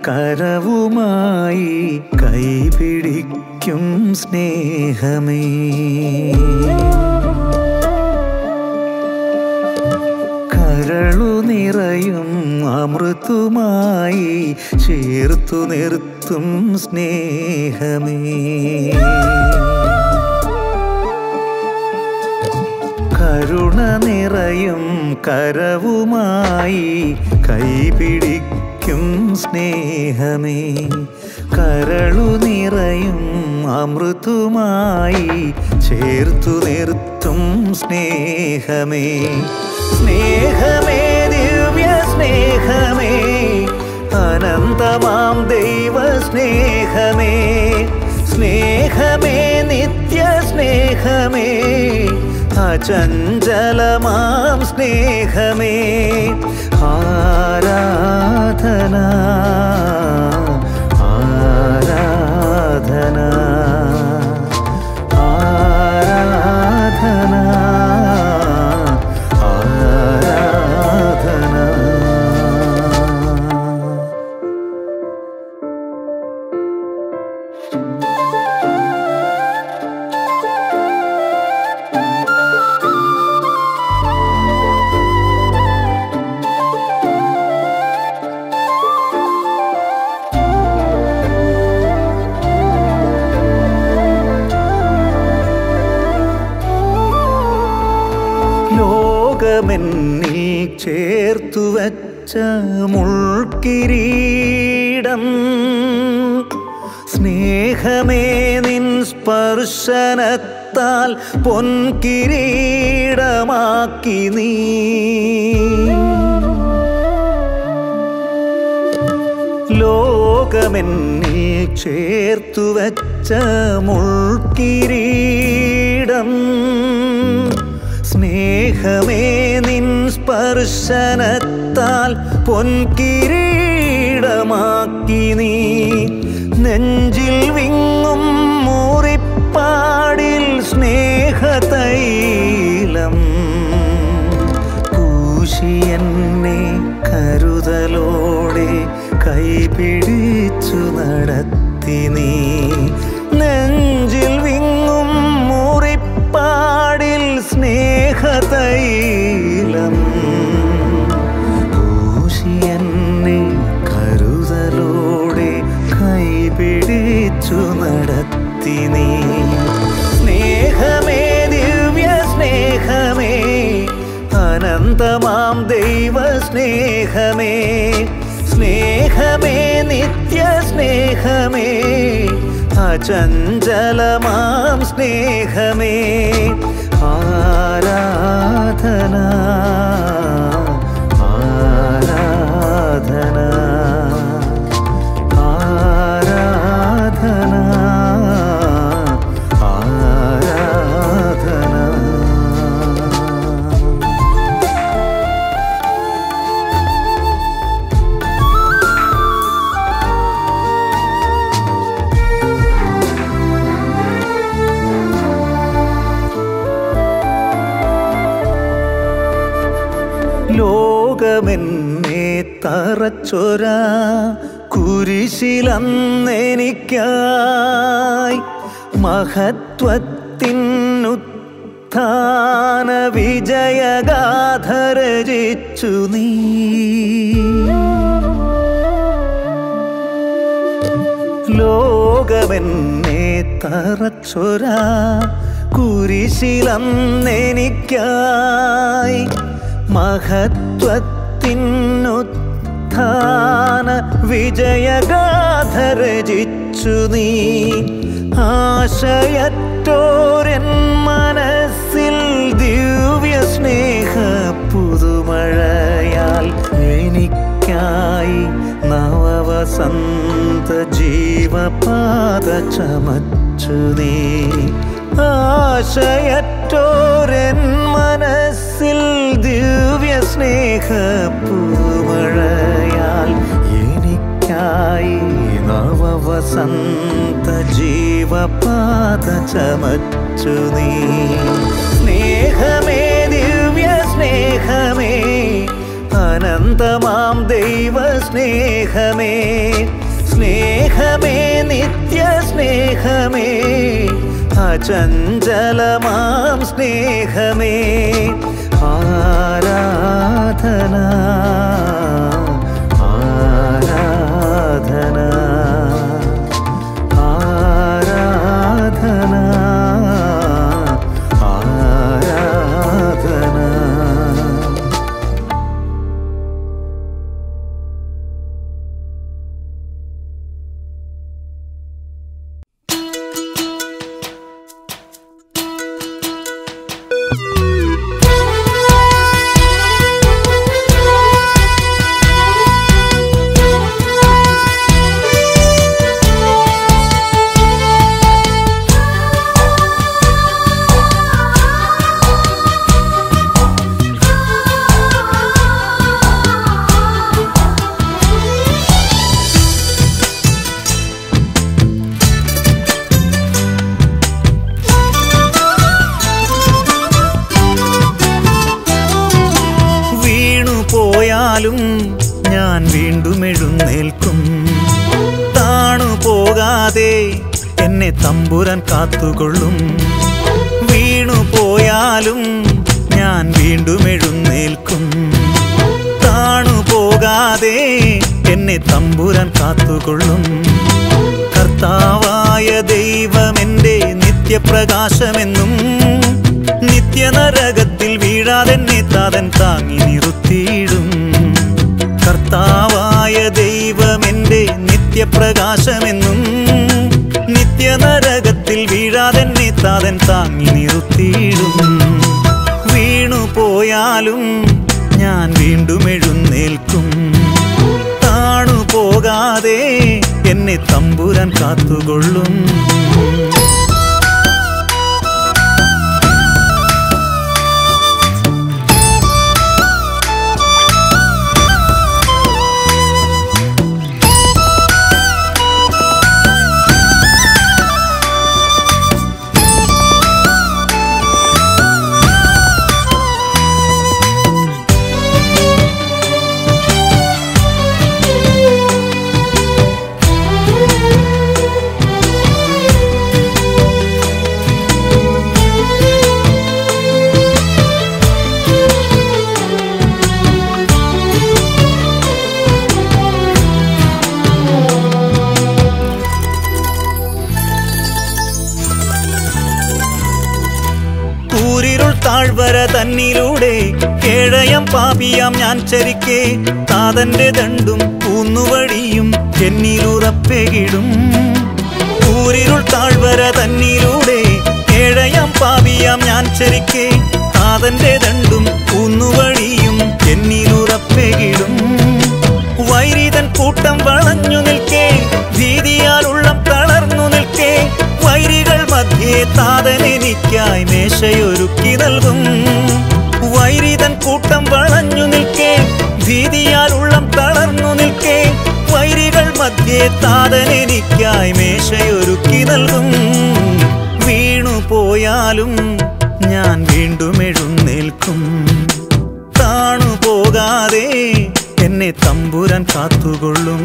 കരവുമായി കൈപിടിക്കും സ്നേഹമേ കരളു നിറയും അമൃതുമായി ചേർത്തു നിർത്തും സ്നേഹമേ കരുണ നിറയും കരവുമായി കൈപിടിക്കും സ്നേഹമേ കരളു നിറയും അമൃതുമായി ചേർത്തു നിർത്തും സ്നേഹമേ സ്നേഹമേ ദിവ്യ സ്നേഹമേ അനന്തമാം ദൈവ സ്നേഹമേ സ്നേഹമേ നിത്യ സ്നേഹമേ അചഞ്ചലമാം സ്നേഹമേ ആരാധന ആരാധന ആരാധന ആരാധന ലോകമെന്നിൽ ചേർത്തു വച്ച മുൾക്കിരീടം സ്നേഹമേ നിൻ സ്പർശനത്താൽ പൊൻകിരീടമാക്കി നീ ലോകമെന്നിൽ ചേർത്തു വച്ച മുൾക്കിരീടം സ്നേഹമേ നിൻ സ്പർശനത്താൽ പൊൻകിരീടമാക്കി നീ നെഞ്ചിൽ വിങ്ങും മൂറിപ്പാടിൽ സ്നേഹതൈലം പൂശിയെന്നെ കരുതലോടെ കൈപിടിച്ചു നടത്തി നീ നെഞ്ചിൽ വിങ്ങും മുറിപ്പാടിൽ സ്നേഹതൈലം പൂശിയെന്നെ കരുതലോടെ കൈപിടിച്ചു നടത്തി നീ സ്നേഹമേ ദിവ്യ സ്നേഹമേ അനന്തമാം ദൈവ സ്നേഹമേ സ്നേഹമേ നിത്യ സ്നേഹമേ അചഞ്ചലമാം സ്നേഹമേ ആരാധന ആരാധന ആരാധന ആരാധന ലോകമെന്നെ തറച്ചൊര കുരിശിലന്നെനിക്കായി മഹത്വത്തിനുത്ഥാന വിജയഗാഥ രചിച്ചു നീ ലോകമെന്നെ തറച്ചൊര കുരിശിലന്നെനിക്കായി മഹത്വത്തിനുത്ഥാന വിജയഗാഥ രചിച്ചു നീ ആശയറ്റോരൻ മനസ്സിൽ ദിവ്യ സ്നേഹ പുതുമഴയാൽ എനിക്കായി നവവസന്ത ജീവപാത ചമച്ചു നീ ആശയറ്റോരൻ മനസ്സിൽ ദിവ്യ സ്നേഹ പുതുമഴയാൽ എനിക്കായി നവവസന്ത ജീവപാത ചമച്ചു നീ സ്നേഹമേ ദിവ്യ സ്നേഹമേ അനന്തമാം ദൈവ സ്നേഹമേ സ്നേഹമേ നിത്യ സ്നേഹമേ അചഞ്ചലമാം സ്നേഹമേ ആരാധന ആരാധന ആരാധന ആരാധന വീണു പോയാലും ഞാൻ വീണ്ടും എഴുന്നേൽക്കും താണു പോകാതെ എന്നെ തമ്പുരാൻ കാത്തുകൊള്ളും വീണു പോയാലും ഞാൻ വീണ്ടും എഴുന്നേൽക്കും താണു പോകാതെ എന്നെ തമ്പുരാൻ കാത്തുകൊള്ളും കർത്താവായ ദൈവമെന്റെ നിത്യപ്രകാശമെന്നും നിത്യനരകത്തിൽ വീഴാതെന്നെ താതൻ താങ്ങി നിർത്തിയിടും കർത്താവായ ദൈവമെന്റെ നിത്യപ്രകാശമെന്നും നിത്യനരകത്തിൽ വീഴാതെന്നെ താതൻ താങ്ങി നിർത്തിയിടും വീണു പോയാലും ഞാൻ വീണ്ടും എഴുന്നേൽക്കും താണു പോകാതെ എന്നെ തമ്പുരാൻ കാത്തുകൊള്ളും കൂരിരുൾ താഴ്വര തന്നിലൂടെ കേഴയം പാപിയാം ഞാൻ ചരിക്കേ താതന്റെ ദണ്ടും കൂന്നുവഴിയും എന്നിലുറപ്പെകിടും കൂരിരുൾ താഴ്വര തന്നിലൂടെ കേഴയം പാപിയാം ഞാൻ ചരിക്കേ താതന്റെ ദണ്ടും കൂന്നുവഴിയും എന്നിലുറപ്പെകിടും വൈരിതൻ കൂട്ടം വളഞ്ഞു നിൽക്കേ ഭീതിയാൽ ഉള്ളം തളർന്നു നിൽക്കേ വൈരികൾ മധ്യേ താതൻ എനിക്കായി മേശയൊരുക്കി നൽകും വൈരിതൻ കൂട്ടം വളഞ്ഞു നിൽക്കേ ഭീതിയാൽ ഉള്ളം തളർന്നു നിൽക്കേ വൈരികൾ മധ്യേ താതൻ എനിക്കായി മേശയൊരുക്കി നൽകും വീണു പോയാലും ഞാൻ വീണ്ടും എഴുന്നേൽക്കും താണു പോകാതെ എന്നെ തമ്പുരാൻ കാത്തുകൊള്ളും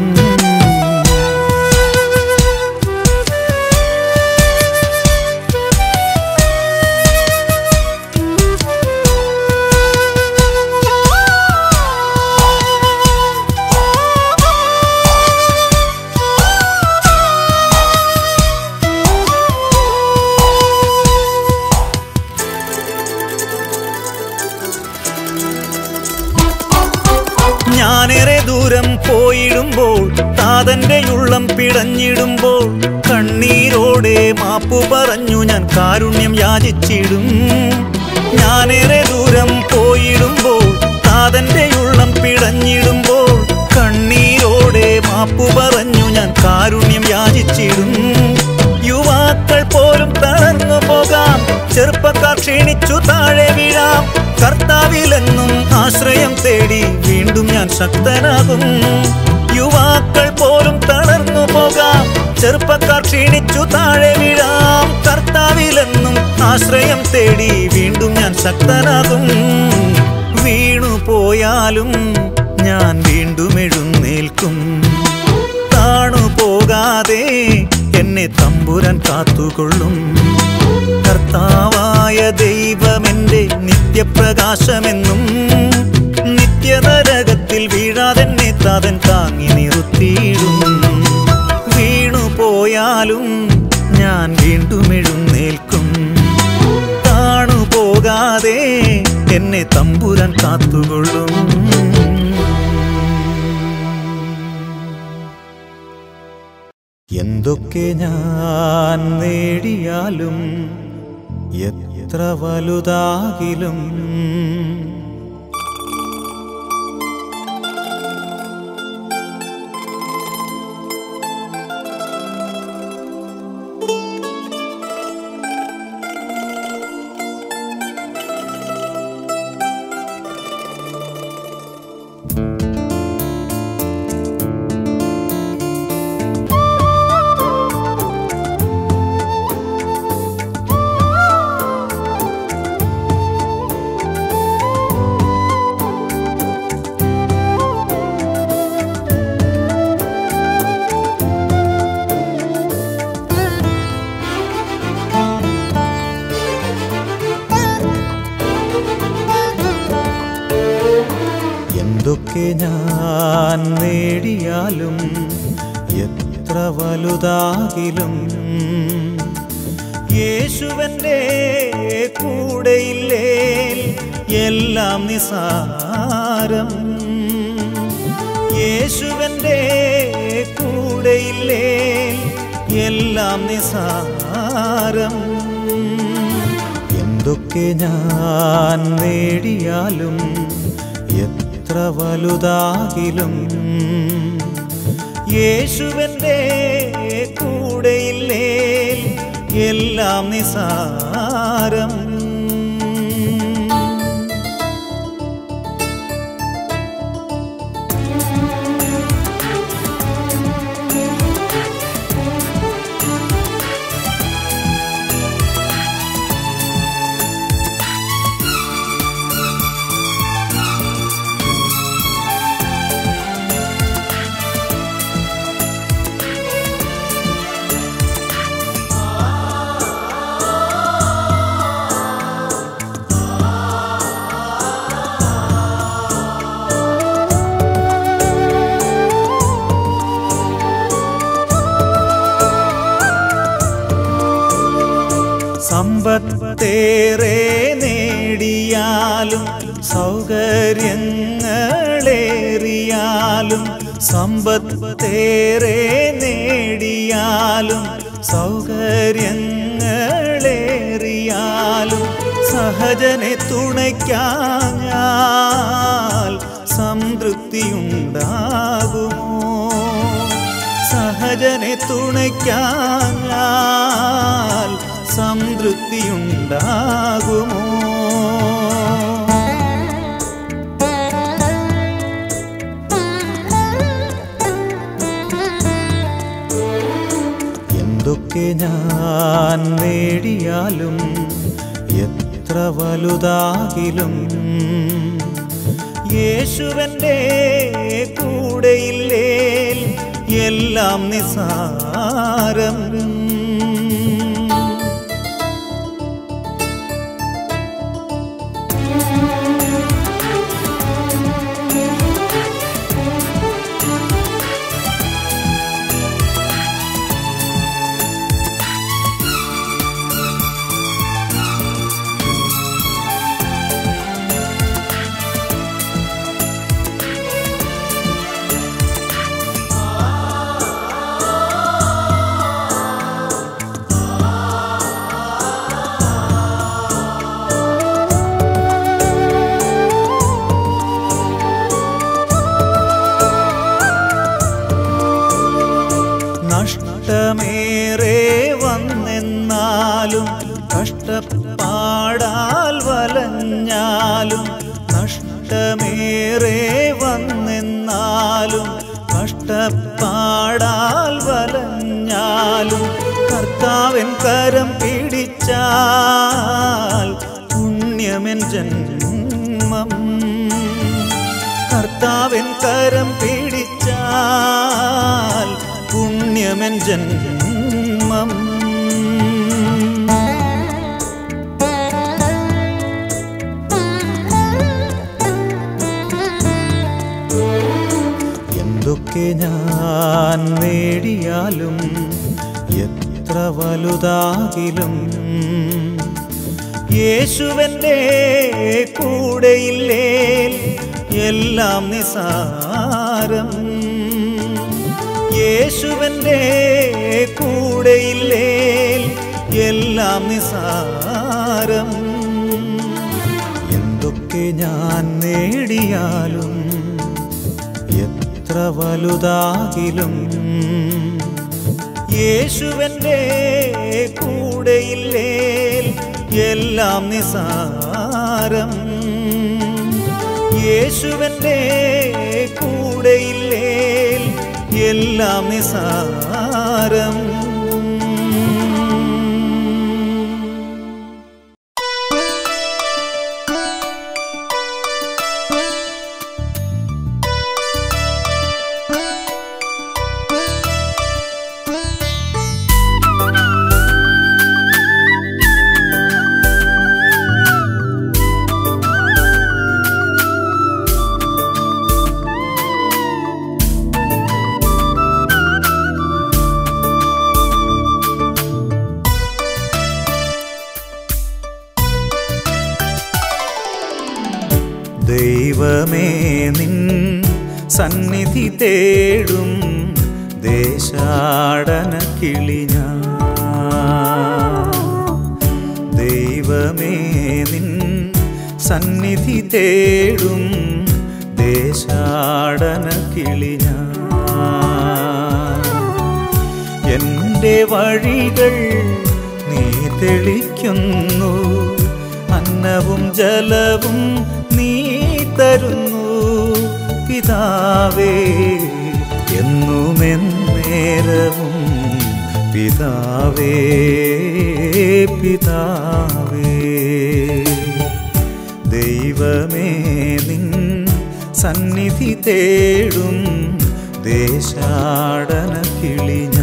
ഞാനേറെ ദൂരം പോയിടുമ്പോൾ താതന്റെ ഉള്ളം പിടഞ്ഞിടുമ്പോൾ കണ്ണീരോടെ മാപ്പു പറഞ്ഞു ഞാൻ കാരുണ്യം യാചിച്ചിടും ഞാനേറെ ദൂരം പോയിടുമ്പോൾ താതന്റെ ഉള്ളം പിടഞ്ഞിടുമ്പോൾ കണ്ണീരോടെ മാപ്പു പറഞ്ഞു ഞാൻ കാരുണ്യം യാചിച്ചിടും യുവാക്കൾ പോലും തളർന്നു പോകാം ചെറുപ്പക്കാർ ക്ഷീണിച്ചു താഴെ വീഴാം കർത്താവിലെന്നും ആശ്രയം തേടി വീണ്ടും ഞാൻ ശക്തനാകും യുവാക്കൾ പോലും തളർന്നു പോകാം ചെറുപ്പക്കാർ ക്ഷീണിച്ചു താഴെ വീഴാം കർത്താവിലെന്നും ആശ്രയം തേടി വീണ്ടും ഞാൻ ശക്തനാകും വീണു പോയാലും ഞാൻ വീണ്ടും എഴുന്നേൽക്കും താണു പോക പോകാതെ എന്നെ തമ്പുരാൻ കാത്തുകൊള്ളും കർത്താവായ ദൈവമെന്റെ നിത്യപ്രകാശമെന്നും നിത്യനരകത്തിൽ വീഴാതെന്നെ താതൻ താങ്ങി നിർത്തിയിടും വീണു പോയാലും ഞാൻ വീണ്ടും എഴുന്നേൽക്കും താണു പോകാതെ എന്നെ തമ്പുരാൻ കാത്തുകൊള്ളും എന്തൊക്കെ ഞാൻ നേടിയാലും എത്ര വലുതാകിലും എന്തൊക്കെ ഞാൻ നേടിയാലും എത്ര വലുതാകിലും യേശുവന്റെ കൂടെയില്ലേ എല്ലാം നിസാരം യേശുവന്റെ കൂടെയില്ലേ എല്ലാം നിസാരം എന്തൊക്കെ ഞാൻ നേടിയാലും എത്ര വലുതാകിലും യേശുവന്റെ കൂടെയില്ലേ എല്ലാം നിസാരം സമ്പത്തേറെ നേടിയാലും സൗകര്യങ്ങളേറിയാലും സമ്പത്തേറെ നേടിയാലും സൗകര്യങ്ങളേറിയാലും സഹജനെ തുണയ്ക്കാഞ്ഞാൽ സംതൃപ്തിയുണ്ടാകുമോ സഹജനെ തുണയ്ക്കാഞ്ഞാൽ സംതൃപ്തിയുണ്ടാകുമോ എന്തൊക്കെ ഞാൻ നേടിയാലും എത്ര വലുതാകിലും യേശുവന്റെ കൂടെയില്ലേ എല്ലാം നിസാരം നഷ്ടമേറെ വന്നെന്നാലും കഷ്ടപ്പാടാൽ വലഞ്ഞാലും നഷ്ടമേറെ വന്നെന്നാലും കഷ്ടപ്പാടാൽ വലഞ്ഞാലും കർത്താവൻ കരം പിടിച്ചാൽ പുണ്യമെൻ ജന്മം കർത്താവൻ കരം പിടിച്ചാൽ പുണ്യ പുണ്യമെൻ ജന്മം എന്തൊക്കെ ഞാൻ നേടിയാലും എത്ര വലുതാകിലും യേശുവന്റെ കൂടെയില്ലേ എല്ലാം നിസാരം യേശുവന്റെ കൂടെയില്ലേ എല്ലാം നിസാരം എന്തൊക്കെ ഞാൻ നേടിയാലും എത്ര വലുതാകിലും യേശുവന്റെ കൂടെയില്ലേ എല്ലാം നിസാരം യേശുവന്റെ കൂടെയില്ലേ എല്ലാം നിസാരം ദൈവമേ നിൻ സന്നിധി തേടും ദേശാടന കിളിഞ്ഞ ദൈവമേ നിൻ സന്നിധി തേടും ദേശാടന കിളിഞ്ഞ എൻ്റെ വഴികൾ നീ തെളിക്കുന്നു അന്നവും ജലവും നീ തരുന്നു പിതാവേ എന്നുമെന്നേരവും പിതാവേ പിതാവേ ദൈവമേ നിൻ സന്നിധി തേടും ദേശാടന കിളിഞ്ഞ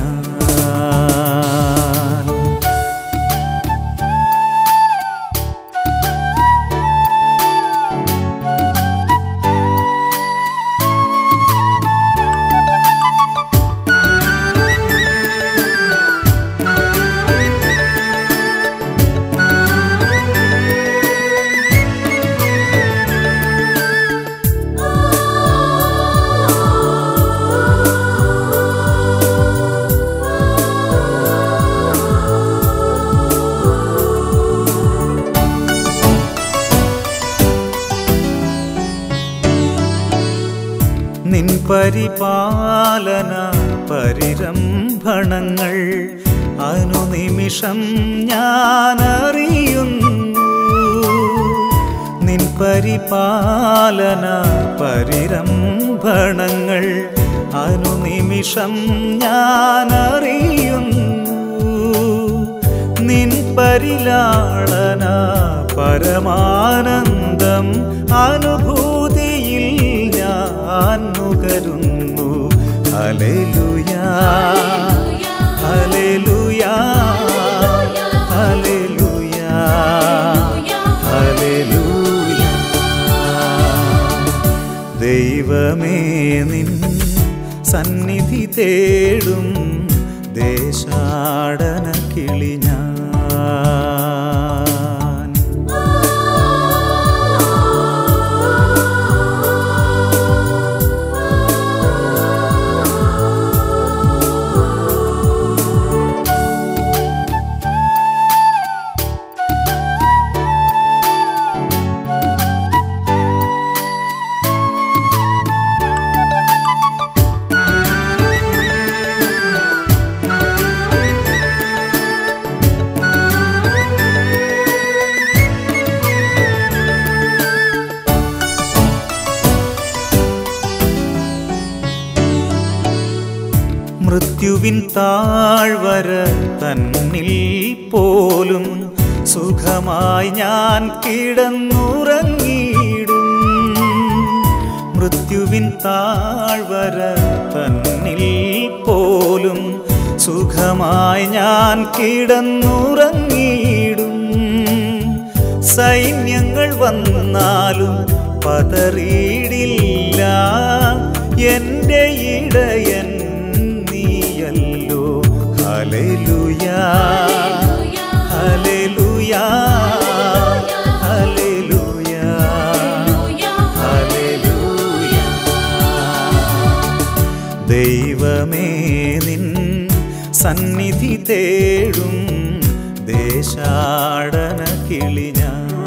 നിൻ പരിപാലന പരിരംഭണങ്ങൾ അനുനിമിഷം ഞാൻ അറിയുന്നു നിൻ പരിപാലന പരിരംഭണങ്ങൾ അനുനിമിഷം ഞാൻ അറിയുന്നു നിൻ പരിലാളന പരമാനന്ദം അനുഭൂതിയിൽ ഞാൻ നുകരുന്നു ഹല്ലേലൂയാ ഹല്ലേലൂയാ ഹല്ലേലൂയാ ഹല്ലേലൂയാ ദൈവമേ നിൻ സന്നിധി തേടും ദേശാടന കിളിഞ്ഞാൻ മൃത്യുവിൻ താഴ്വര തന്നിൽ പോലും സുഖമായി ഞാൻ കിടന്നുറങ്ങിയിടും മൃത്യുവിൻ താഴ്വര തന്നിൽ പോലും സുഖമായി ഞാൻ കിടന്നുറങ്ങിയിടും സൈന്യങ്ങൾ വന്നാലും പതറിയിടില്ല എൻ്റെ ഇടയൻ നീയല്ലോ ഹല്ലേലൂയാ ഹല്ലേലൂയാ ഹല്ലേലൂയാ ഹല്ലേലൂയാ ദൈവമേ നിൻ സന്നിധി തേടും ദേശാടന കിളിഞ്ഞ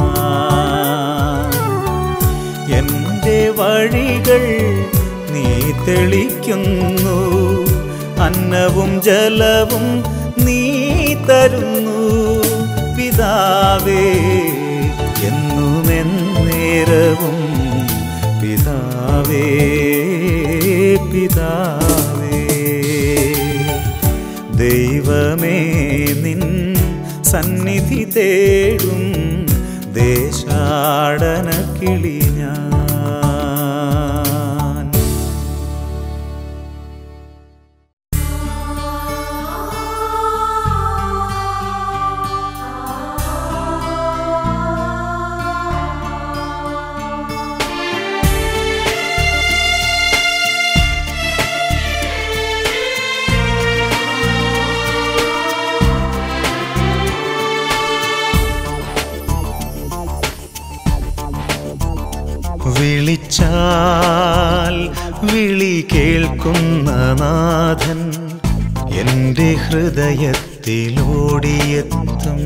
എൻ്റെ വഴികൾ നീ തെളിക്കുന്നു അന്നവും ജലവും നീ തരുന്നു പിതാവേ എന്നുമെന്നേരവും പിതാവേ പിതാവേ ദൈവമേ നിൻ സന്നിധി തേടും ദേശാടന കിളി ഞാൻ വിളിച്ചാൽ വിളി കേൾക്കുന്ന നാഥൻ എൻ്റെ ഹൃദയത്തിലോടിയെത്തും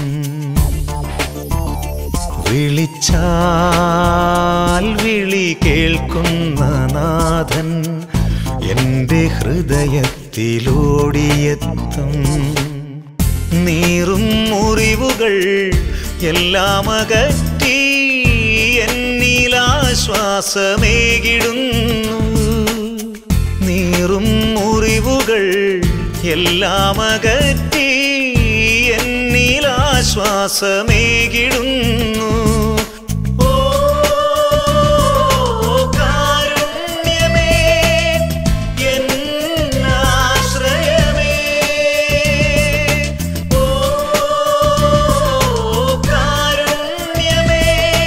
വിളിച്ചാൽ വിളി കേൾക്കുന്ന നാഥൻ എൻ്റെ ഹൃദയത്തിലോടിയെത്തും നീറും മുറിവുകൾ എല്ലാം അകറ്റി എന്നിലാശ്വാസമേകിടുന്നു നീറും മുറിവുകൾ എല്ലാം അകറ്റി എന്നിലാശ്വാസമേകിടുന്നു ഓ കാരുണ്യമേ എന്നാശ്രയമേ ഓ കാരുണ്യമേ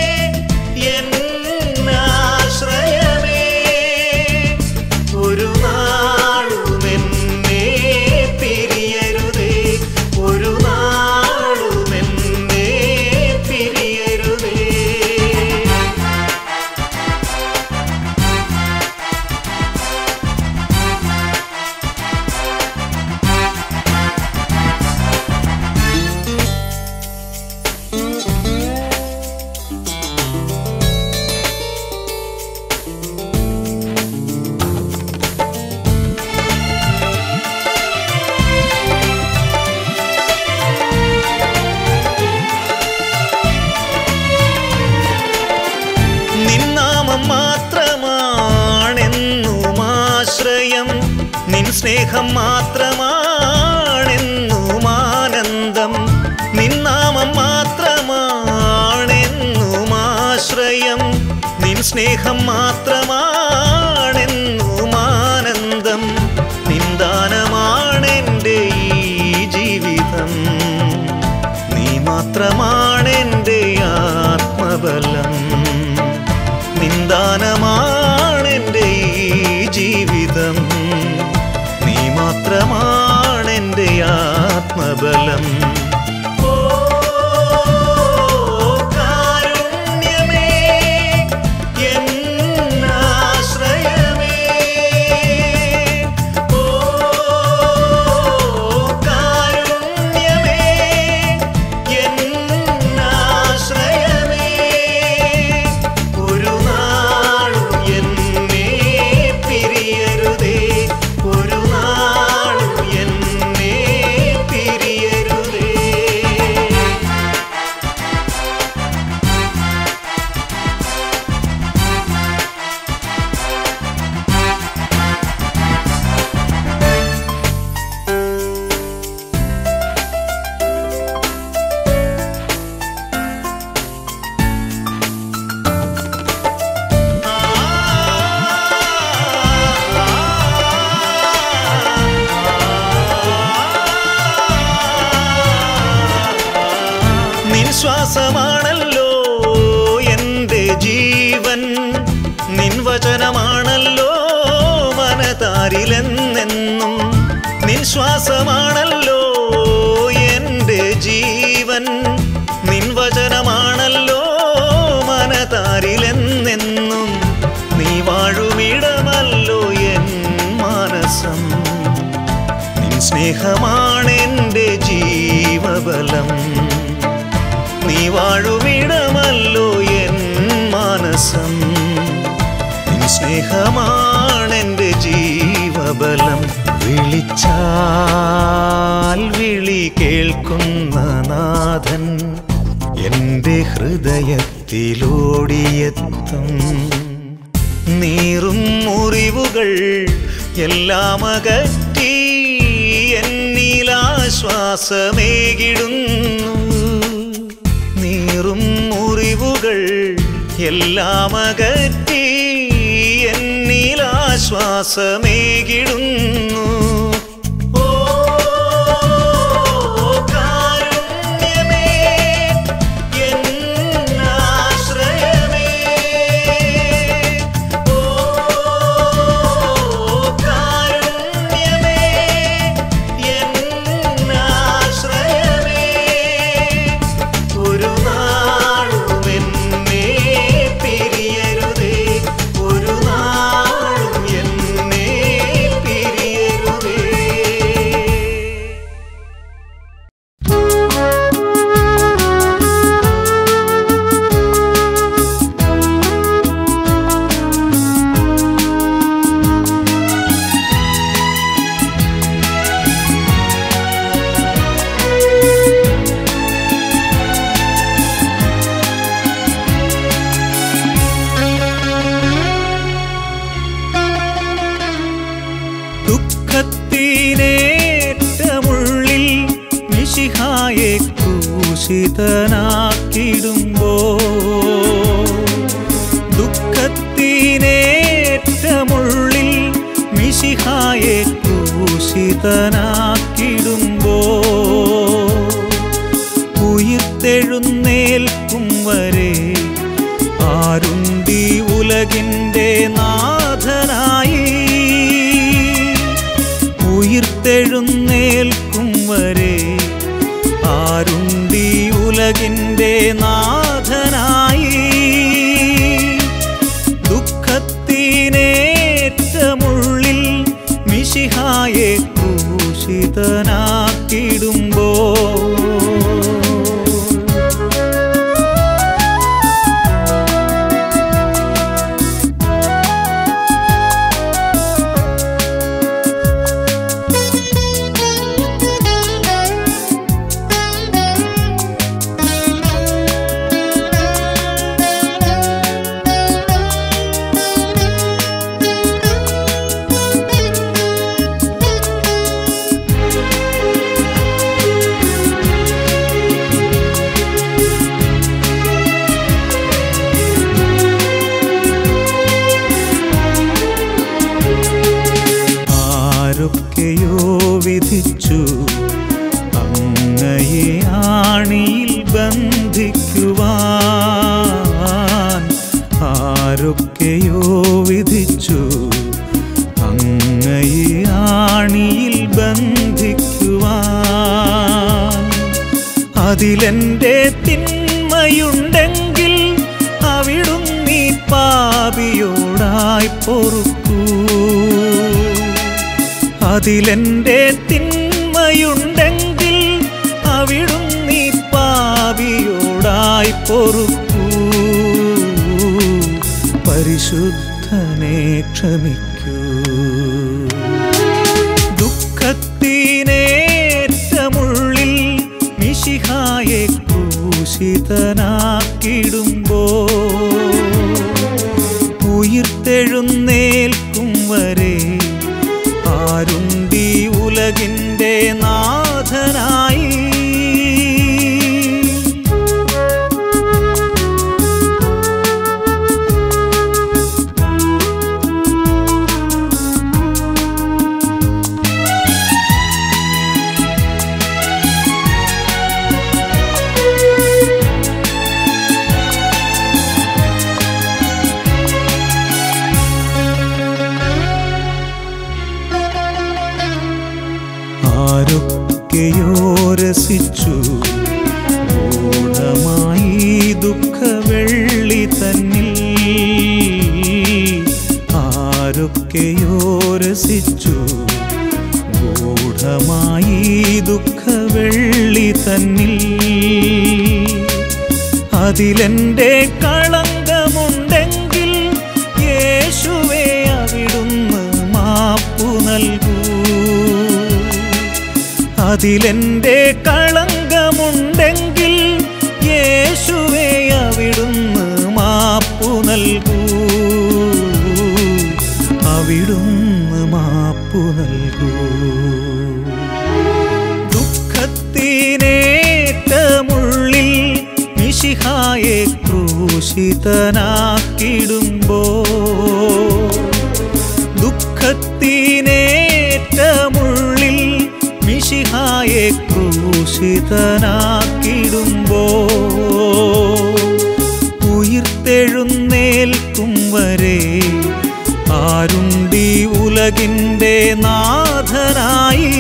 എന്നാശ്രയമേ ഒരു നാളും എന്നെ പിരിയരുതേ ഒരു നാളും എന്നെ പിരിയരുതേ നിന്നാമം മാത്രമാണെന്നും ആശ്രയം നിൻ സ്നേഹം മാത്രമാണെന്നും ആനന്ദം നിന്നാമം മാത്രമാണെന്നും ആശ്രയം നിൻ സ്നേഹം മാത്രമാണെന്നും ആനന്ദം നിന്ദാനമാണെൻ്റെ ഈ ജീവിതം നീ മാത്രമാണെൻ്റെ ആത്മബലം നിന്ദാനമാണെൻ്റെ ഈ ജീവിതം നീ മാത്രമാണെൻ്റെ ആത്മബലം ഓ കാരുണ്യമേ എന്നാശ്രയമേ ഓ കാരുണ്യമേ എന്നാശ്രയമേ ഒരു നാളും എന്നെ പിരിയരുതേ ഒരു നാളും എന്നെ പിരിയരുതേ ആശ്വാസമാണല്ലോ എൻ്റെ ജീവൻ നിൻ വചനമാണല്ലോ മനതാരിലെന്നെന്നും നിൻ ശ്വാസമാണല്ലോ എൻ്റെ ജീവൻ നിൻ വചനമാണല്ലോ മനതാരിലെന്നെന്നും നീ വാഴുമിടമല്ലോ എൻ മാനസം നിൻ സ്നേഹമാണെൻ്റെ ജീവബലം നീ വാഴുമിടമല്ലോ എൻ മാനസം നിൻ സ്നേഹമാണെൻ്റെ ജീവബലം വിളിച്ചാൽ വിളി കേൾക്കുന്ന നാഥൻ എൻ്റെ ഹൃദയത്തിലോടിയെത്തും നീറും മുറിവുകൾ എല്ലാം അകറ്റി എന്നിലാശ്വാസമേകിടുന്നു നീറും മുറിവുകൾ എല്ലാം അകറ്റി എന്നിലാശ്വാസമേകിടുന്നു ഓ കാരുണ്യമേ എന്നാശ്രയമേ ഓ കാരുണ്യമേ എന്നാശ്രയമേ ഒരു നാളും എന്നെ പിരിയരുതേ ഒരു നാളും എന്നെ പിരിയരുതേ ദുഃഖത്തിനേറ്റമുള്ളിൽ മിശിഹായെ ക്രൂശിതനാക്കിടുമ്പോ ദുഃഖത്തിനേറ്റമുള്ളിൽ മിശിഹായെ ക്രൂശിതനാക്കിടുമ്പോ ഉയിർത്തെഴുന്നേൽക്കും വരെ ആരുണ്ടി ഉലകിൻ്റെ നാഥനായി ഉയിർത്തെഴുന്നേൽക്കും വരെ ആരുണ്ടി ഉലകിൻ്റെ നാഥനായി ദുഃഖത്തിനേറ്റമുള്ളിൽ മിശിഹായെ ക്രൂശിതനാക്കിടുമ്പോ ആരൊക്കെയോ വിധിച്ചു അങ്ങയെ ആണിയിൽ ബന്ധിക്കുവാൻ ആരൊക്കെയോ വിധിച്ചു അങ്ങയെ ആണിയിൽ ബന്ധിക്കുവാൻ അതിലെൻ്റെ തിന്മയുണ്ടെങ്കിൽ അവിടുന്നീ പാപിയോടായി പൊറുക്കൂ അതിലെൻ്റെ തിന്മയുണ്ടെങ്കിൽ അവിടുന്നീ പാപിയോടായി പൊറുക്കൂ പരിശുദ്ധനെ ക്ഷമിക്കൂ ദുഃഖത്തിനേറ്റമുള്ളിൽ മിശിഹായെ ക്രൂശിതനാക്കിടുമ്പോ ഉയിർത്തെഴുന്നേൽക്കും വരെ ആരുണ്ടി ഉലകിൻ്റെ നാഥനായി രസിച്ചു ഗൂഢമായി ദുഃഖവെള്ളി തന്നിൽ ആരൊക്കെയോ രസിച്ചു ഗൂഢമായി ദുഃഖവെള്ളി തന്നിൽ അതിലെന്റെ കളങ്കമുണ്ടെങ്കിൽ യേശുവേ അവിടുന്ന് മാപ്പു നൽകൂ അതിലെന്റെ കളങ്കമുണ്ടെങ്കിൽ യേശുവേ അവിടുന്ന് മാപ്പു നൽകൂ അവിടുന്ന് മാപ്പു നൽകൂ ദുഃഖത്തിനേറ്റമുള്ളിൽ മിശിഹായെ ക്രൂശിതനാക്കിടുമ്പോ ദുഃഖത്തിനേറ്റമുള്ളിൽ മിശിഹായെ ക്രൂശിതനാക്കിടുമ്പോ ഉയിർത്തെഴുന്നേൽക്കും വരെ ആരുണ്ടി ഉലകിൻ്റെ നാഥനായി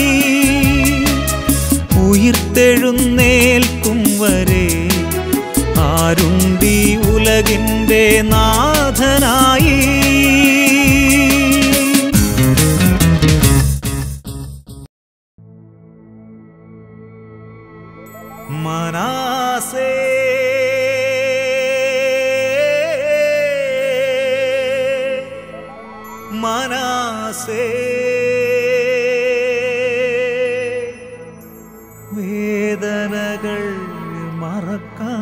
ഉയിർത്തെഴുന്നേൽക്കും വരെ ആരുണ്ടി ഉലകിൻ്റെ നാഥനായി മനാസേ മനാസേ വേദനകൾ മറക്കാം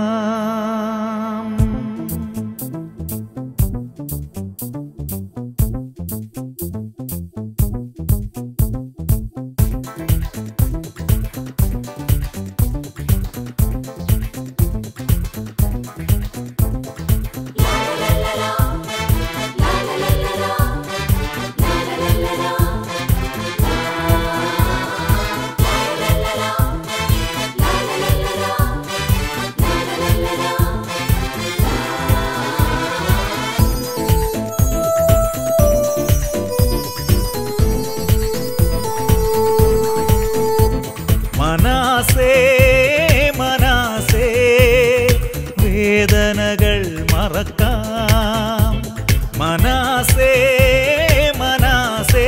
മനാസേ മനാസേ വേദനകൾ മറക്കാം മനാസേ മനാസേ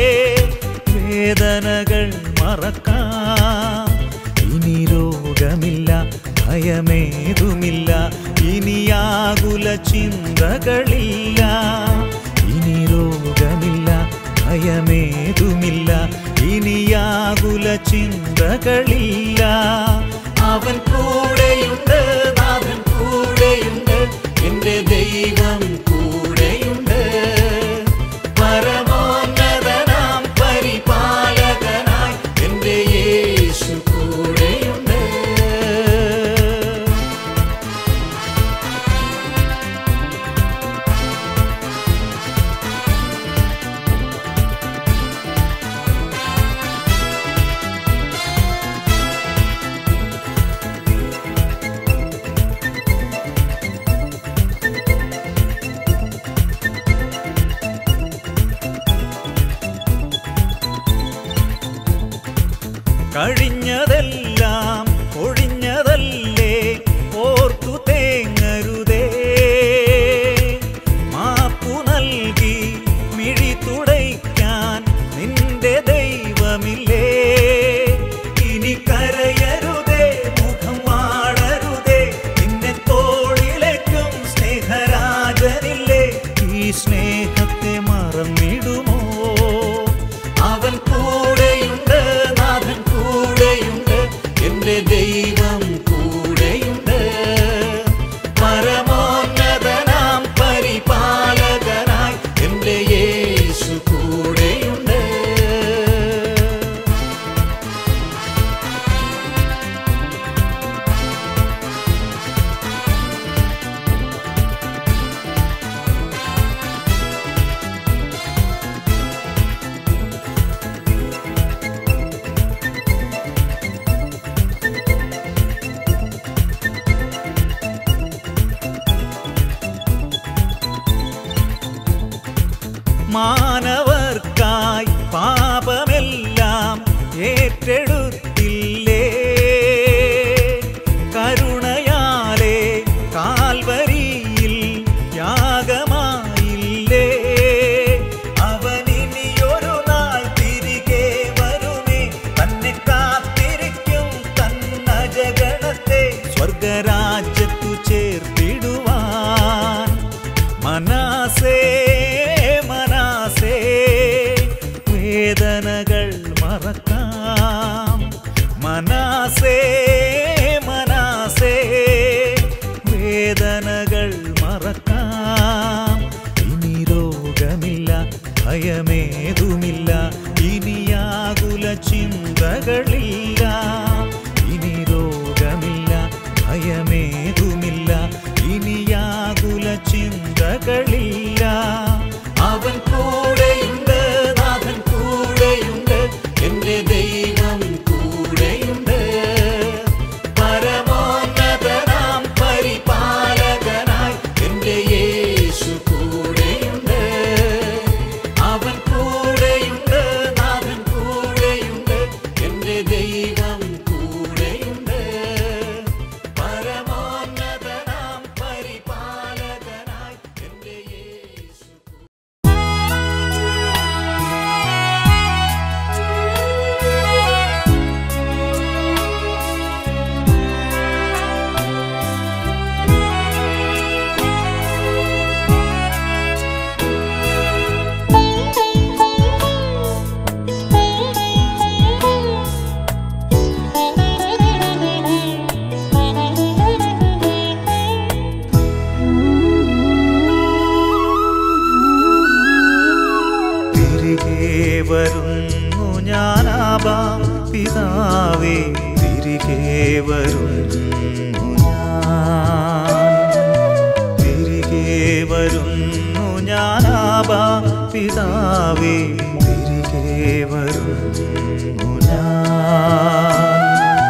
വേദനകൾ മറക്കാം ഇനി രോഗമില്ല ഭയമേതുമില്ല ഇനിയാകുല ചിന്തകളില്ല ഇനി രോഗമില്ല ഭയമേതുമില്ല ഇനിയാകുല ചിന്തകളില്ല അവൻ കൂടെയുണ്ട് നാഥൻ കൂടെയുണ്ട് എൻ്റെ ദൈവം കൂടെയുണ്ട് പരമോന്നതനാം പരിപാലകനായി എൻ്റെ യേശു കൂടെയുണ്ട് കഴിഞ്ഞതെല്ലാം ഒഴിഞ്ഞതല്ലേ ഓർത്തു തേങ്ങരുതേ മാപ്പു നൽകി മിഴി തുടയ്ക്കാൻ നിന്റെ ദൈവമില്ലേ ഇനി കരയരുതേ മുഖം വാടരുതേ നിന്നെ തോളിലേക്കും സ്നേഹരാജനില്ലേ ഈ സ്നേഹത്തെ മറന്നിടുമോ അവൻ കൂടെയുണ്ട് നാഥൻ കൂടെയുണ്ട് പ്രയാസേ മനാസേ വേദനകൾ മറക്കാം ഇനി രോഗമില്ല ഭയമേതുമില്ല ഇനിയാകുല ചിന്തകളില്ല ഇനി രോഗമില്ല ഭയമേതുമില്ല ഇനിയാകുല ചിന്തകളില്ല അവൻ കൂടെയുണ്ട് നാഥൻ കൂടെയുണ്ട് എന്റെ ദൈവം കൂടെയുണ്ട് പരമോന്നതനാം പരിപാലകനായി എന്റെ യേശു കൂടെയുണ്ട് അവൻ കൂടെയുണ്ട് നാഥൻ കൂടെയുണ്ട് എന്റെ ദൈവം കൂടെയുണ്ട് പരമോന്നതനാം പരിപാലകനായി എന്റെ യേശു തിരികെ വരുന്നു ഞാനാബാ പിതാവേ തിരികെ വരുന്നു ഞാൻ തിരികെ വരുന്നു ഞാനാബാ പിതാവേ തിരികെ വരുന്നു ഞാൻ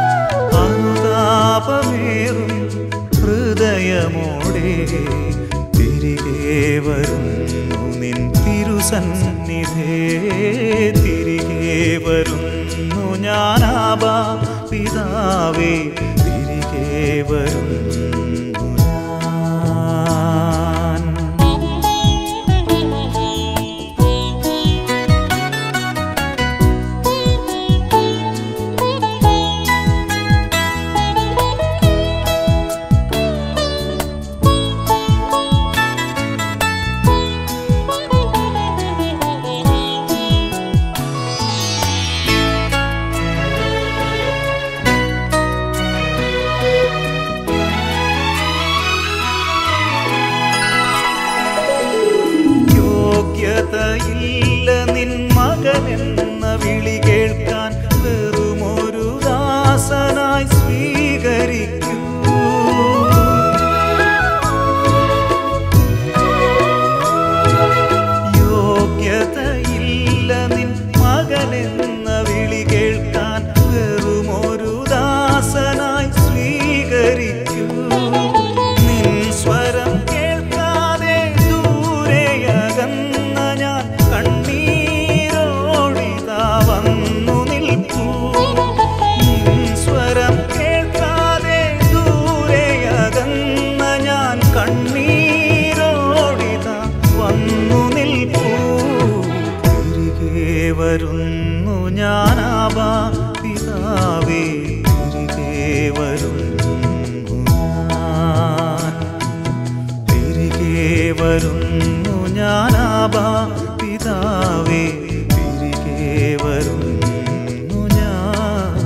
അനുതാപമേറും ഹൃദയമോടെ തിരികെ വരുന്നു നിൻ തിരുസന്നിധേ തിരികെ വരുന്നു ഞാനാബാ പിതാവേ തിരികെ വരുന്നു ഞാൻ യോഗ്യതയില്ല നിൻ മകനെന്ന വിളി കേൾക്കാൻ വെറുമൊരു ദാസനായി സ്വീകരിക്കൂ യോഗ്യതയില്ല നിൻ മകനെന്ന വിളി കേൾക്കാൻ വെറുമൊരു ദാസനായി സ്വീകരിക്കൂ നിൻ സ്വരം കേൾക്കാതെ ദൂരെയകന്ന ഞാൻ കണ്ണീരോടിതാ വന്നു നിൽക്കൂ നിൻ സ്വരം കേൾക്കാതെ ദൂരെയകന്ന ഞാൻ കണ്ണീരോടിതാ വന്നു നിൽക്കൂ തിരികെ വരുന്നു ഞാനാബാ പിതാവേ തിരികെ വരുന്നു ഞാൻ തിരികെ വരുന്നു ഞാനാബാ പിതാവേ തിരികെ വരുന്നു ഞാൻ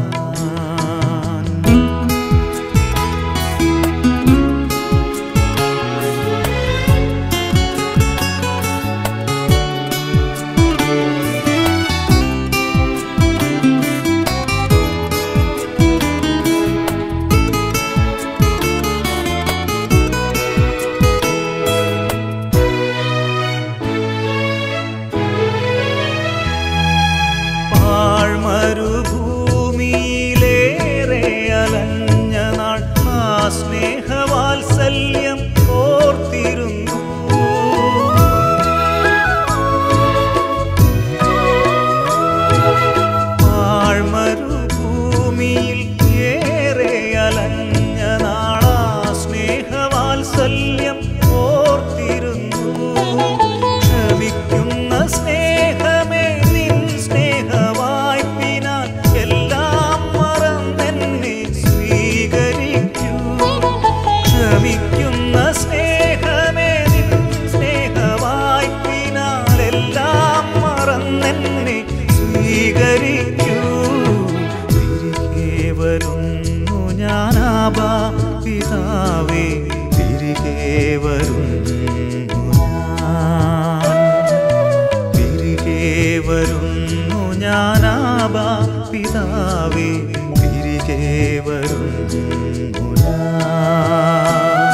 വരുന്നു ഞാനാബാ പിതാവേ തിരികെ വരുന്നു ഞാൻ തിരികെ വരുന്നു ഞാനാബാ പിതാവേ തിരികെ വരുന്നു ഞാൻ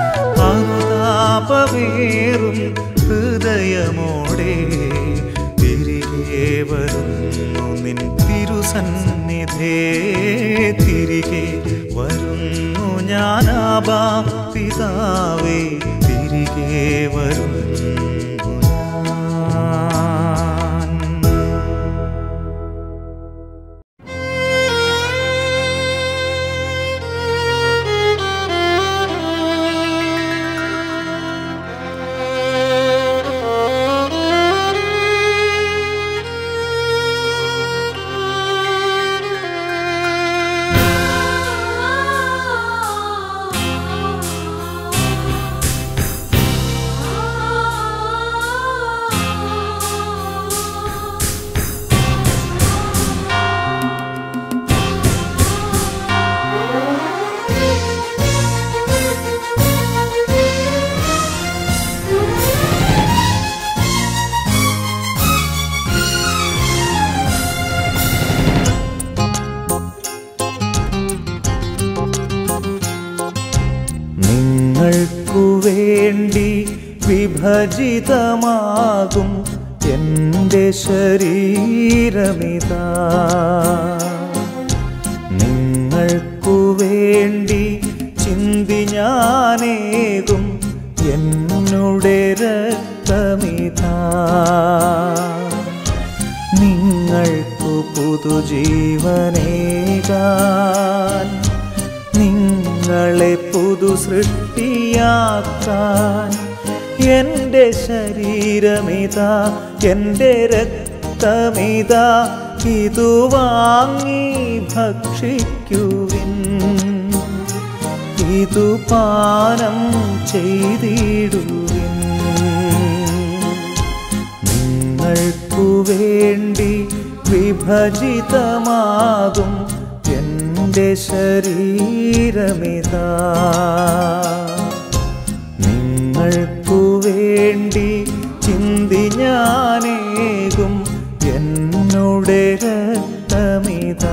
അനുതാപമേറും ഹൃദയമോടെ തിരികെ വരുന്നു നിൻ തിരുസന്നിധേ തിരികെ വരുന്നു ഞാനാബാ പിതാവേ തിരികെ വരുന്നു ഞാൻ നിങ്ങൾക്കു വേണ്ടി വിഭജിതമാകും എൻ്റെ ശരീരമിതാ നിങ്ങൾക്കു വേണ്ടി ചിന്തി ഞാനേകും എന്നുടെ രക്തമിതാ നിങ്ങൾക്കു പുതുജീവനേകാൻ നിങ്ങളെ പുതു സൃഷ്ടിയാക്കാൻ എൻ്റെ ശരീരമിതാ എൻ്റെ രക്തമിതാ ഇതു വാങ്ങി ഭക്ഷിക്കുവിൻ ഇതു പാനം ചെയ്തിടുവിൻ നിങ്ങൾക്കു വേണ്ടി വിഭജിതമാകും എൻ്റെ ശരീരമിതാ നിങ്ങൾക്കു വേണ്ടി ചിന്തി ഞാനേകും എന്നുടെ രക്തമിതാ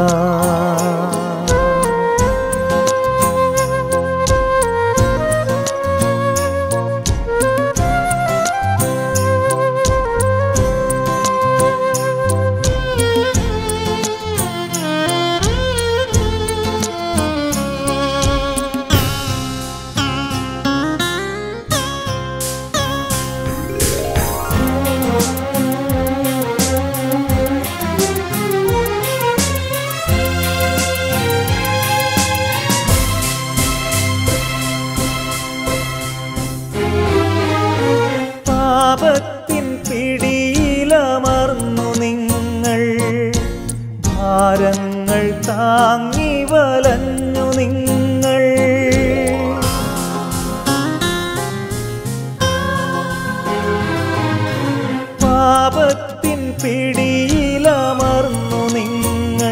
പാപത്തിൻ പിടിയിലമർന്നു നിങ്ങൾ ഭാരങ്ങൾ താങ്ങി വലഞ്ഞു നിങ്ങൾ പാപത്തിൻ പിടിയിലമർന്നു നിങ്ങൾ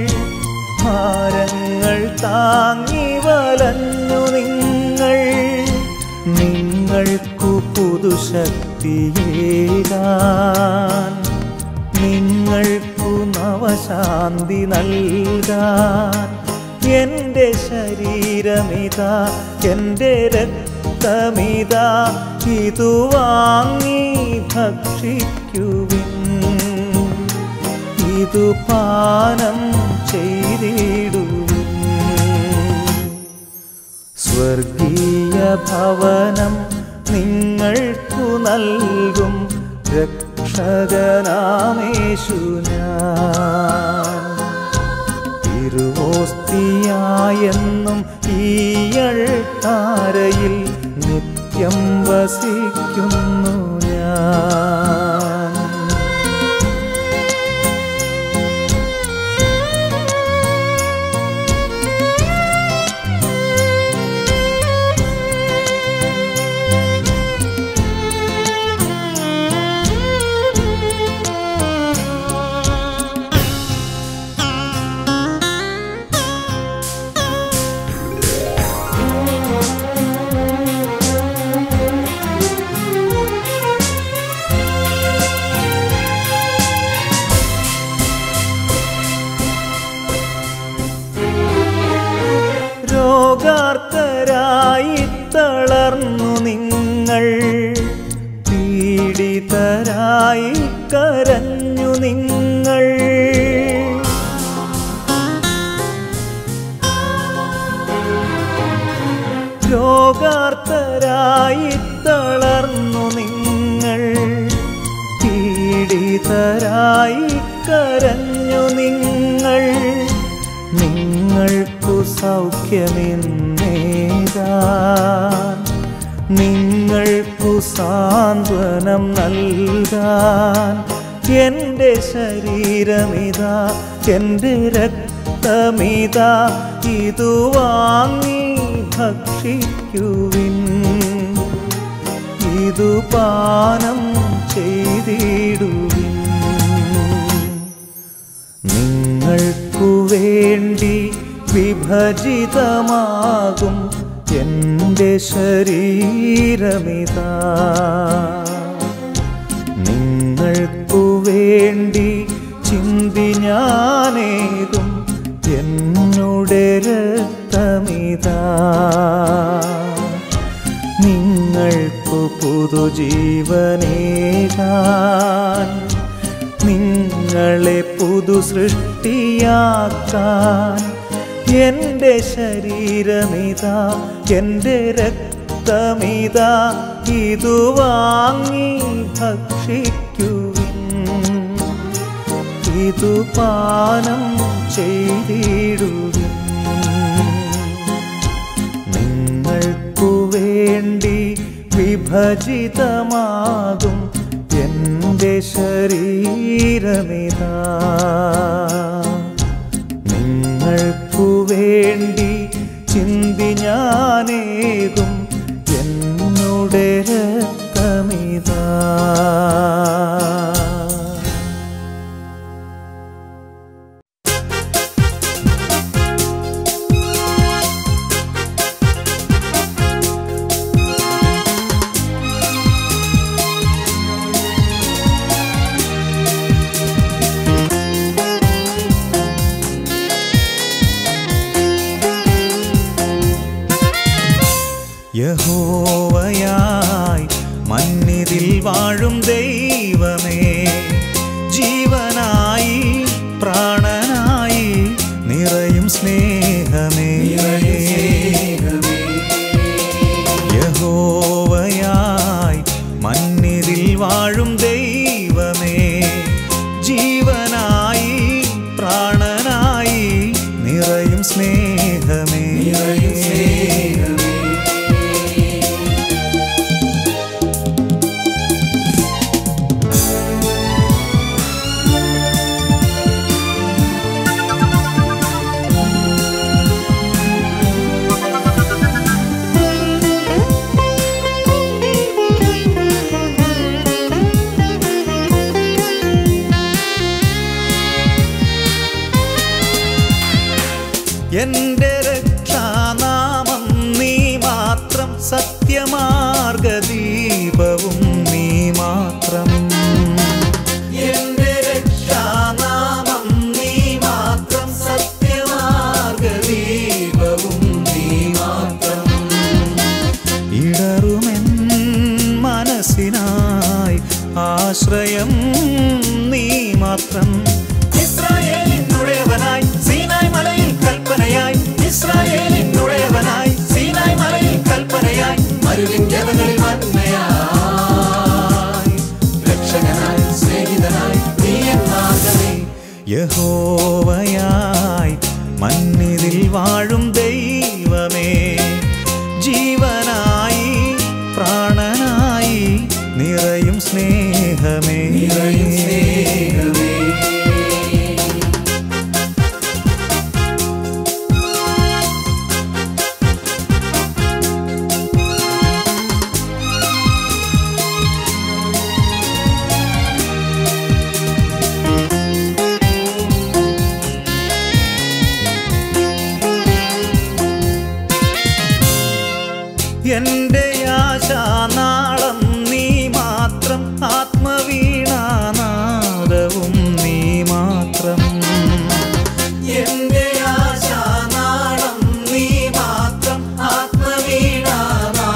ഭാരങ്ങൾ താങ്ങി വലഞ്ഞു നിങ്ങൾ നിങ്ങൾക്കു പുതുശക്തിയേകാൻ നിങ്ങൾക്കു നവശാന്തി നൽകാൻ എൻ്റെ ശരീരമിതാ എൻ്റെ രക്തമിതാ ഇതു വാങ്ങി ഭക്ഷിക്കുവിൻ ഇതു പാനം ചെയ്തിടുവിൻ സ്വർഗീയ ഭവനം നിങ്ങൾക്കു നൽകും രക്ഷകനാമേശു ഞാൻ തിരുവോസ്തിയായെന്നും ഈയൾത്താരയിൽ നിത്യം വസിക്കുന്നു ഞാൻ തളർന്നു നിങ്ങൾ പീഡിതരായി കരഞ്ഞു നിങ്ങൾ രോഗാർത്തരായി തളർന്നു നിങ്ങൾ പീഡിതരായി കരഞ്ഞു നിങ്ങൾ നിങ്ങൾക്കു സൗഖ്യമെന്നേതാൻ നിങ്ങൾക്കു സാന്ത്വനം നൽകാൻ എൻ്റെ ശരീരമിതാ എൻ്റെ രക്തമിതാ ഇതു വാങ്ങി ഭക്ഷിക്കുവിൻ ഇതു പാനം ചെയ്തിടുവിൻ നിങ്ങൾക്കു വേണ്ടി വിഭജിതമാകും എൻ്റെ ശരീരമിതാ നിങ്ങൾക്കു വേണ്ടി ചിന്തി ഞാനേകും എന്നുടെ രക്തമിതാ നിങ്ങൾക്കു പുതുജീവനേകാൻ നിങ്ങളെ പുതു സൃഷ്ടിയാക്കാൻ എൻ്റെ ശരീരമിതാ എൻ്റെ രക്തമിതാ ഇതു വാങ്ങി ഭക്ഷിക്കുവിൻ ഇതു പാനം ചെയ്തിടുവിൻ നിങ്ങൾക്കു വേണ്ടി വിഭജിതമാകും എൻ്റെ ശരീരമിതാ നിങ്ങൾക്കു വേണ്ടി ചിന്തി ഞാനേകും എന്നുടെ രക്തമിതാ യഹോവയായി മന്നിതിൽ വാഴും ദൈവമേ ജീവനായി പ്രാണനായി നിറയും സ്നേഹമേ യഹോവയായി മന്നിതിൽ വാഴും ദൈവമേ ജീവനായി പ്രാണനായി നിറയും സ്നേഹമേ എന്റെ രക്ഷാനാമം നീ മാത്രം സത്യമാർഗദീപവും നീ മാത്രം എന്റെ രക്ഷാനാമം നീ മാത്രം സത്യമാർഗദീപവും നീ മാത്രം ഇടറുമെൻ മനസ്സിനായി ആശ്രയം നീ മാത്രം ഇസ്രായേലിനുടയവനായി സീനായ് മലയിൽ കൽപ്പനയായി ഇസ്രായേലിനുടയവനായി സീനായ് മലയിൽ കൽപ്പനയായി മരുവിൻ ജനങ്ങളിൽ മന്മയായി രക്ഷകനായി സ്നേഹിതനായി നീ എൻ മാർഗമേ യഹോവയായി മന്നിതിൽ വാഴും ദൈവമേ ജീവനായി പ്രാണനായി നിറയും സ്നേഹമേ നിറയും സ്നേഹമേ എന്റെ ആശാനാളം നീ മാത്രം ആത്മവീണാനാദവും നീ മാത്രം എന്റെ ആശാനാളം നീ മാത്രം ആത്മവീണാനാദവും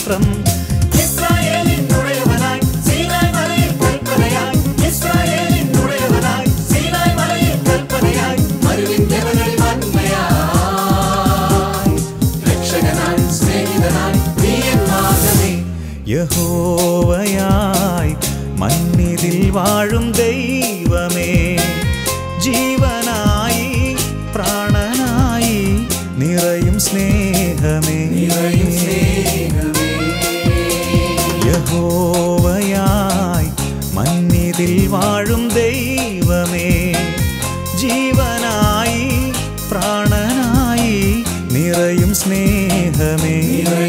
മാത്രം ഇസ്രായേലിൻ ഉടയവനായി സീനായ് മലയിൽ കൽപ്പനയായി ഇസ്രായേലിൻ ഉടയവനായി സീനായ് മലയിൽ കൽപ്പനയായി മരുവിൻ ദേവകളിൽ വന്മയായി രക്ഷകനായി സ്നേഹിതനായി നീ എൻ മാർഗമേ യഹോവയായി മന്നിതിൽ വാഴും ദൈവമേ ജീവനായി പ്രാണനായി നിറയും സ്നേഹമേ നിറയും സ്നേഹമേ യഹോവയായി മന്നിതിൽ വാഴും ദൈവമേ ജീവനായി പ്രാണനായി നിറയും സ്നേഹമേ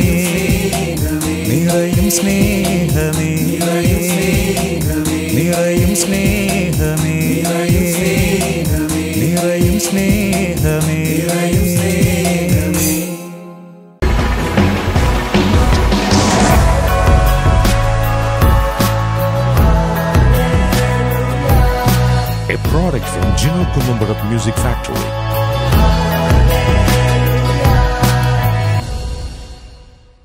നിറയും സ്നേഹമേ നിറയും സ്നേഹമേ നിറയും സ്നേഹമേ a product from Gino Columbarat Music Factory.